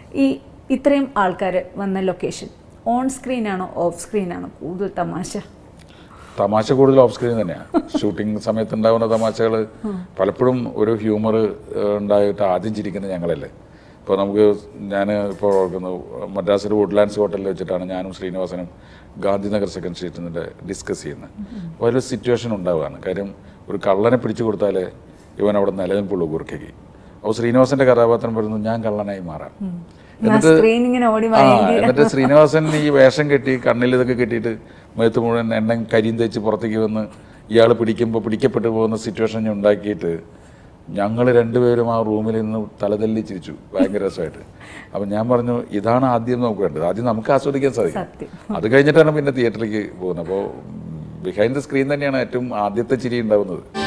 ഈ ഇത്രയും ആൾക്കാർ വന്ന ലൊക്കേഷൻ ഓൺ സ്ക്രീനാണോ ഓഫ് സ്ക്രീനാണോ കൂടുതൽ തമാശ തമാശ കൂടുതൽ ഓഫ് സ്ക്രീൻ തന്നെയാണ് ഷൂട്ടിംഗ് സമയത്ത് ഉണ്ടാകുന്ന തമാശകൾ പലപ്പോഴും ഒരു ഹ്യൂമർ ഉണ്ടായിട്ട് ആദ്യം ചിരിക്കുന്നത് ഞങ്ങളല്ലേ ഇപ്പോൾ നമുക്ക് ഞാൻ ഇപ്പോൾ ഓർക്കുന്നു മദ്രാസിൽ വുഡ്ലാൻഡ്സ് ഹോട്ടലിൽ വെച്ചിട്ടാണ് ഞാനും ശ്രീനിവാസനും ഗാന്ധിനഗർ സെക്കൻഡ് സ്ട്രീറ്റിൽ നിന്ന് ഡിസ്കസ് ചെയ്യുന്നത് അപ്പോൾ അതിലൊരു സിറ്റുവേഷൻ ഉണ്ടാവുകയാണ് കാര്യം ഒരു കള്ളനെ പിടിച്ചു കൊടുത്താലേ ഇവൻ അവിടെ നിലനിൽപ്പുള്ളൂ ഗുർക്കയ്ക്ക് അപ്പോൾ ശ്രീനിവാസന്റെ കഥാപാത്രം പറയുന്നു ഞാൻ കള്ളനായി മാറാം സ്ക്രീൻ ഇങ്ങനെ ഓടി ആ, എന്നിട്ട് ശ്രീനിവാസൻ ഈ വേഷം കെട്ടി കണ്ണിൽ ഇതൊക്കെ കെട്ടിയിട്ട് മുഖത്ത് മുഴുവൻ എണ്ണ കരിയും തേച്ച് പുറത്തേക്ക് വന്ന് ഇയാൾ പിടിക്കുമ്പോൾ പിടിക്കപ്പെട്ടു പോകുന്ന സിറ്റുവേഷൻ ഞാൻ ഉണ്ടാക്കിയിട്ട് ഞങ്ങൾ രണ്ടുപേരും ആ റൂമിൽ നിന്ന് തലതല്ലി ചിരിച്ചു ഭയങ്കര രസമായിട്ട് അപ്പം ഞാൻ പറഞ്ഞു ഇതാണ് ആദ്യം നമുക്ക് വേണ്ടത് ആദ്യം നമുക്ക് ആസ്വദിക്കാൻ സാധിക്കും സത്യം. അത് കഴിഞ്ഞിട്ടാണ് പിന്നെ തിയേറ്ററിലേക്ക് പോകുന്നത് അപ്പോൾ ബിഹൈൻഡ് ദ സ്ക്രീൻ തന്നെയാണ് ഏറ്റവും ആദ്യത്തെ ചിരി ഉണ്ടാവുന്നത്